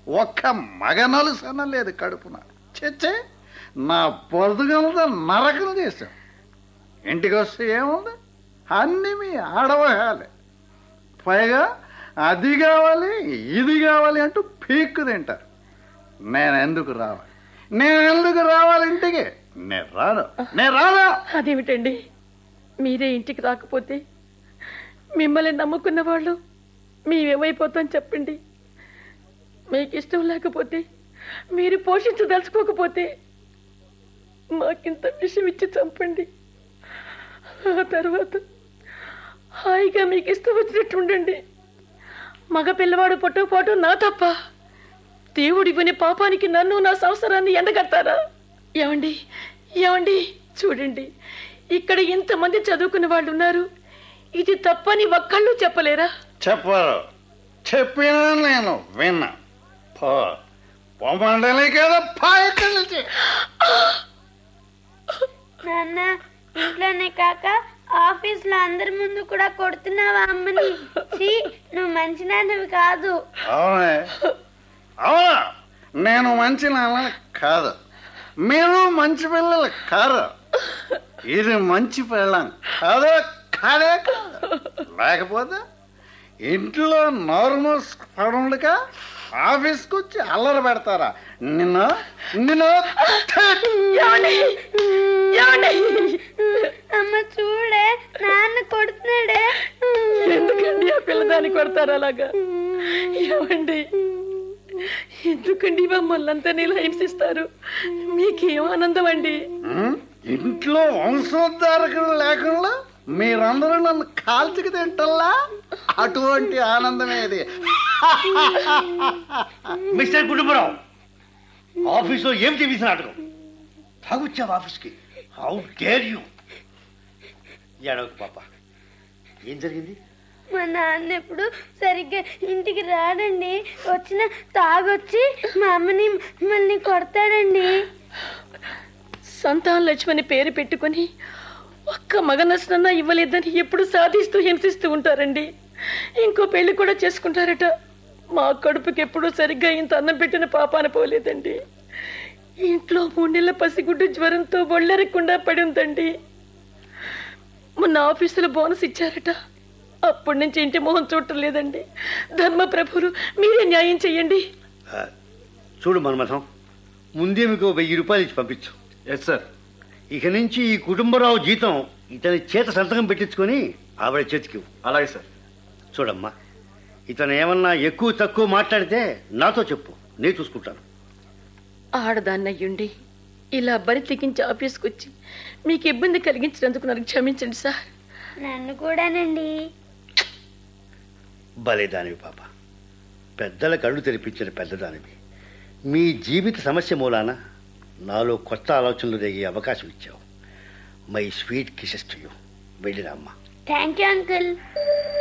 ఒక్క మగ నలుసన లేదు కడుపున చెచ్చే నా పొద్దుగలతో నరకం చేశాం ఇంటికి వస్తే ఏముంది అన్నీ మీ ఆడవహాలే పైగా అది కావాలి ఇది కావాలి అంటూ పీక్కు తింటారు నేను ఎందుకు రావాలి నేను ఎందుకు రావాలి ఇంటికి నేను రాను నేను రాను అదేమిటండి మీరే ఇంటికి రాకపోతే మిమ్మల్ని నమ్ముకున్న వాళ్ళు మేమేమైపోతాం చెప్పండి మీకు ఇష్టం లేకపోతే మీరు పోషించదలుచుకోకపోతే మాకింత విషయం ఇచ్చి చంపండి ఆ తర్వాత హాయిగా మీకు ఇష్టం వచ్చినట్టు ఉండండి మగ పిల్లవాడు పుట్టకపోవటం నా తప్ప దేవుడి విని పాపానికి నన్ను నా సంవత్సరాన్ని ఎండగట్టారా ఏమండి ఏమండి చూడండి ఇక్కడ ఇంతమంది చదువుకున్న వాళ్ళు ఉన్నారు ఇది తప్పని ఒక్కళ్ళు చెప్పలేరా చెప్పరు చెప్పినా నేను విన్నా పో పొమ్మండలే కదా పాయ కలిసి నాన్న ఇంట్లోనే కాక ఆఫీస్ లో అందరి ముందు కూడా కొడుతున్నావా అమ్మని ఛీ, నువ్వు మంచి నాన్నవి కాదు అవునే అవునా నేను మంచి నాన్న కాదు మీరు మంచి పిల్లలు కాదు ఇది మంచి పిల్లం కాదే కాదే కాదు లేకపోతే ఇంట్లో నార్మల్ పడుండక ఆఫీస్కి వచ్చి అల్లరి పెడతారా నిన్ను నిన్ను ఏమండి? ఏమండి? అమ్మ చూడే నాన్న కొడుతున్నాడే ఎందుకండి ఆ పిల్లదాన్ని కొడతారు అలాగా ఏమండి ఎందుకండి మమ్మల్ని అంతా ఇలా హింసిస్తారు మీకేం ఆనందం అండి ఉం? ఇంట్లో వంశోద్ధారకులు లేకుండా మీరందరూ నన్ను కాల్చికి తింటల్లా అటువంటి ఆనందమేది మిస్టర్ కుటుంబరావు ఆఫీస్లో ఏం చేసిన నాటకం తాగొచ్చావు ఆఫీస్కి హౌ డేర్ యూ ఏడవకు పాప ఏం జరిగింది మా నాన్న ఎప్పుడు సరిగ్గా ఇంటికి రాడండి వచ్చిన తాగొచ్చి మా అమ్మని మమ్మల్ని కొడతాడండి సంతాన లక్ష్మణి పేరు పెట్టుకొని ఒక్క మగ నష్టన ఇవ్వలేదని ఎప్పుడు సాధిస్తూ హింసిస్తూ ఉంటారండి ఇంకో పెళ్లి కూడా చేసుకుంటారట మా కడుపుకి ఎప్పుడూ సరిగ్గా ఇంత అన్నం పెట్టిన పాపాన పోలేదండి ఇంట్లో మూడు నెలల పసిగుడ్డు జ్వరంతో ఒళ్ళెరకుండా పడి ఉందండి మొన్న ఆఫీసులో బోనస్ ఇచ్చారట అప్పటి నుంచి ఇంటి మొహం చూడటం లేదండి ధర్మప్రభులు మీరే న్యాయం చెయ్యండి ఆ, చూడు మన్మథం ముందే మీకు వెయ్యి రూపాయలు ఇచ్చి పంపించు ఎస్ సార్ ఇక నుంచి ఈ కుటుంబరావు జీతం ఇతని చేత సంతకం పెట్టించుకొని ఆవిడ చేతికి ఇవ్వు. అలాగే సార్ చూడమ్మా ఇతను ఏమన్నా ఎక్కువ తక్కువ మాట్లాడితే నాతో చెప్పు నేను చూసుకుంటాను ఆడదాన్నయ్యుండి ఇలా బరి తెగించి ఆఫీస్కి వచ్చి మీకు ఇబ్బంది కలిగించినందుకు నాకు క్షమించండి సార్ నన్ను కూడానండి భలేదానివి పాప పెద్దల కళ్ళు తెరిపించిన పెద్దదానివి మీ జీవిత సమస్య మూలాన నాలో కొత్త ఆలోచనలు రేగే అవకాశం ఇచ్చావు my sweet kisses to you వెళ్ళిరా అమ్మా థ్యాంక్ యూ అంకుల్